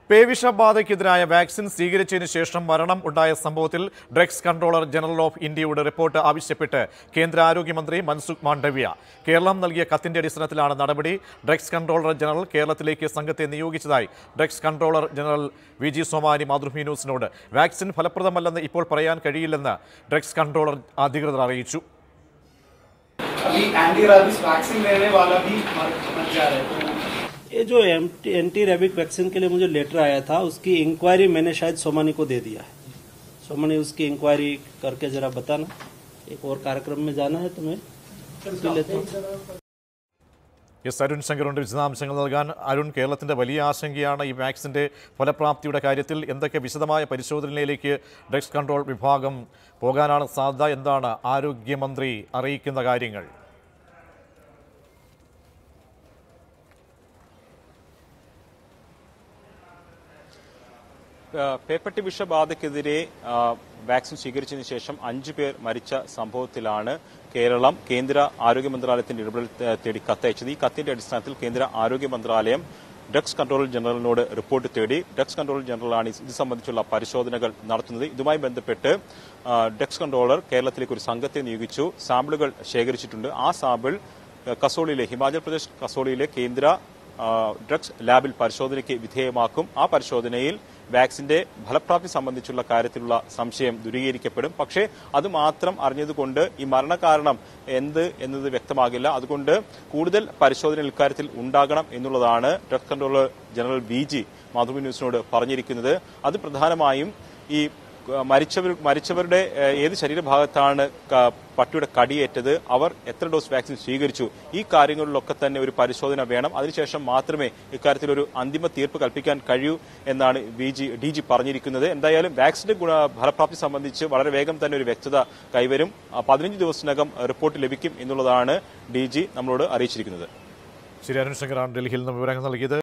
പേവിഷബാധയ്ക്കെതിരായ vaccine സ്വീകരിച്ചതിന് ശേഷം മരണം ഉണ്ടായ സംഭവത്തിൽ ഡ്രഗ്സ് കൺട്രോളർ ജനറൽ ഓഫ് ഇന്ത്യയുടെ റിപ്പോർട്ട് ആവശ്യപ്പെട്ട് കേന്ദ്ര ആരോഗ്യമന്ത്രി മൻസുഖ് മാണ്ഡവ്യ കേരളം നൽകിയ കത്തിന്റെ അടിസ്ഥാനത്തിലാണ് നടപടി ഡ്രഗ്സ് കൺട്രോളർ ജനറൽ കേരളത്തിലേക്ക് സംഘത്തെ നിയോഗിച്ചതായി drugs controller general V G Somani Mathrubhumi ന്യൂസിനോട് വാക്സിൻ ഫലപ്രദമല്ലെന്ന് ഇപ്പോൾ പറയാൻ കഴിയില്ലെന്ന് ഡ്രഗ്സ് കൺട്രോളർ അധികൃതർ അറിയിച്ചു अभी एंटी रेबिस वैक्सीन लेने वाला भी मर मर जा रहे हैं ये जो एंटी रेबिक वैक्सीन के लिए मुझे लेटर आया था उसकी इंक्वायरी मैंने शायद सोमानी को दे दिया है सोमानी उसकी इंक्वायरी करके जरा बताना एक और कार्यक्रम में जाना है तुम्हें पी लेता हूँ എസ് അരുൺ ശങ്കറുണ്ട് വിശദാംശങ്ങൾ നൽകാൻ അരുൺ കേരളത്തിന്റെ വലിയ ആശങ്കയാണ് ഈ വാക്സിന്റെ ഫലപ്രാപ്തിയുടെ കാര്യത്തിൽ എന്തൊക്കെ വിശദമായ പരിശോധനയിലേക്ക് ഡ്രഗ്സ് കൺട്രോൾ വിഭാഗം പോകാനാണ് സാധ്യത എന്താണ് ആരോഗ്യമന്ത്രി അറിയിക്കുന്ന കാര്യങ്ങൾ ആ, പേപ്പട്ടി വിഷബാധയ്ക്കെതിരെ ആ, വാക്സിൻ സ്വീകരിച്ചതിന് ശേഷം അഞ്ചു പേർ മരിച്ച സംഭവത്തിലാണ് കേരളം കേന്ദ്ര ആരോഗ്യ മന്ത്രാലയത്തിന്റെ ഇടപെടൽ തേ- തേടി കത്തയച്ചത് ഈ കത്തിന്റെ അടിസ്ഥാനത്തിൽ കേന്ദ്ര ആരോഗ്യ മന്ത്രാലയം ഡ്രഗ്സ് കൺട്രോൾ ജനറലിനോട് റിപ്പോർട്ട് തേടി ഡ്രഗ്സ് കൺട്രോൾ ജനറലാണ് ഇത് സംബന്ധിച്ചുള്ള പരിശോധനകൾ നടത്തുന്നത് ഇതുമായി ബന്ധപ്പെട്ട് ആ, ഡ്രഗ്സ് കൺട്രോളർ കേരളത്തിലേക്ക് ഒരു സംഘത്തെ നിയോഗിച്ചു സാമ്പിളുകൾ ശേഖരിച്ചിട്ടുണ്ട് ആ സാമ്പിൾ ആ, കസോളിയിലെ ഹിമാചൽ പ്രദേശ് കസോളിയിലെ കേന്ദ്ര ആ, ഡ്രഗ്സ് ലാബിൽ പരിശോധനയ്ക്ക് വിധേയമാക്കും ആ പരിശോധനയിൽ വാക്സിന്റെ ഫലപ്രാപ്തി സംബന്ധിച്ചുള്ള കാര്യത്തിലുള്ള സംശയം ദൂരീകരിക്കപ്പെടും പക്ഷേ അത് മാത്രം അറിഞ്ഞതുകൊണ്ട് ഈ മരണകാരണം എന്ത് എന്നത് വ്യക്തമാകില്ല അതുകൊണ്ട് കൂടുതൽ പരിശോധന ഇക്കാര്യത്തിൽ ഉണ്ടാകണം എന്നുള്ളതാണ് drugs controller general B G Mathrubhumi ന്യൂസിനോട് പറഞ്ഞിരിക്കുന്നത് അത് പ്രധാനമായും ഈ ഏഹ് മരിച്ചവർ മരിച്ചവരുടെ ഏഹ് ഏത് ശരീരഭാഗത്താണ് ക- പട്ടിയുടെ കടിയേറ്റത് അവർ എത്ര ഡോസ് വാക്സിൻ സ്വീകരിച്ചു ഈ കാര്യങ്ങളിലൊക്കെ തന്നെ ഒരു പരിശോധന വേണം അതിനുശേഷം മാത്രമേ ഇക്കാര്യത്തിൽ ഒരു അന്തിമ തീർപ്പ് കൽപ്പിക്കാൻ കഴിയൂ എന്നാണ് ബി ജി ഡി ജി പറഞ്ഞിരിക്കുന്നത് എന്തായാലും വാക്സിന്റെ ഗുണ ഫലപ്രാപ്തി സംബന്ധിച്ച് വളരെ വേഗം തന്നെ ഒരു വ്യക്തത കൈവരും ആ, പതിനഞ്ച് ദിവസത്തിനകം റിപ്പോർട്ട് ലഭിക്കും എന്നുള്ളതാണ് ഡി ജി നമ്മളോട് അറിയിച്ചിരിക്കുന്നത് ശരി അരുൺ ശങ്കറാണ് ഡൽഹിയിൽ നിന്ന് വിവരങ്ങൾ നൽകിയത്